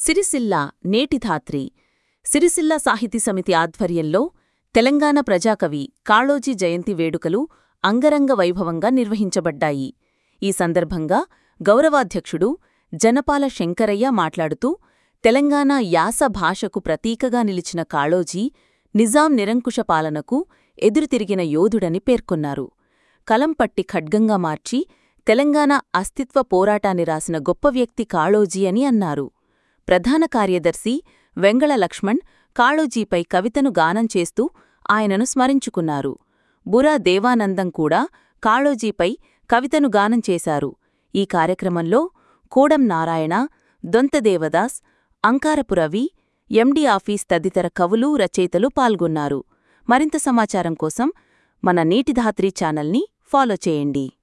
సిరిసిల్ల నేటిధాత్రి సిరిసిల్ల సాహితీ సమితి ఆధ్వర్యంలో తెలంగాణ ప్రజాకవి కాళోజీ జయంతి వేడుకలు అంగరంగ వైభవంగా నిర్వహించబడ్డాయి ఈ సందర్భంగా గౌరవాధ్యక్షుడు జనపాల శంకరయ్య మాట్లాడుతూ తెలంగాణ యాస భాషకు ప్రతీకగా నిలిచిన కాళోజీ నిజాం నిరంకుశ పాలనకు ఎదురుతిరిగిన యోధుడని పేర్కొన్నారు కలంపట్టి ఖడ్గంగా మార్చి తెలంగాణ అస్తిత్వ పోరాటాన్ని రాసిన గొప్ప వ్యక్తి కాళోజీ అని అన్నారు ప్రధాన కార్యదర్శి వెంగళ లక్ష్మణ్ కాళోజీపై కవితను గానం చేస్తూ ఆయనను స్మరించుకున్నారు బురా దేవానందం కూడా కాళోజీపై కవితను గానం చేశారు ఈ కార్యక్రమంలో కూడం నారాయణ దొంతదేవదాస్ అంకారపు రవి ఎండి ఆఫీస్ తదితర కవులు రచయితలు పాల్గొన్నారు మరింత సమాచారం కోసం మన నీటిధాత్రి ఛానల్ని ఫాలో చేయండి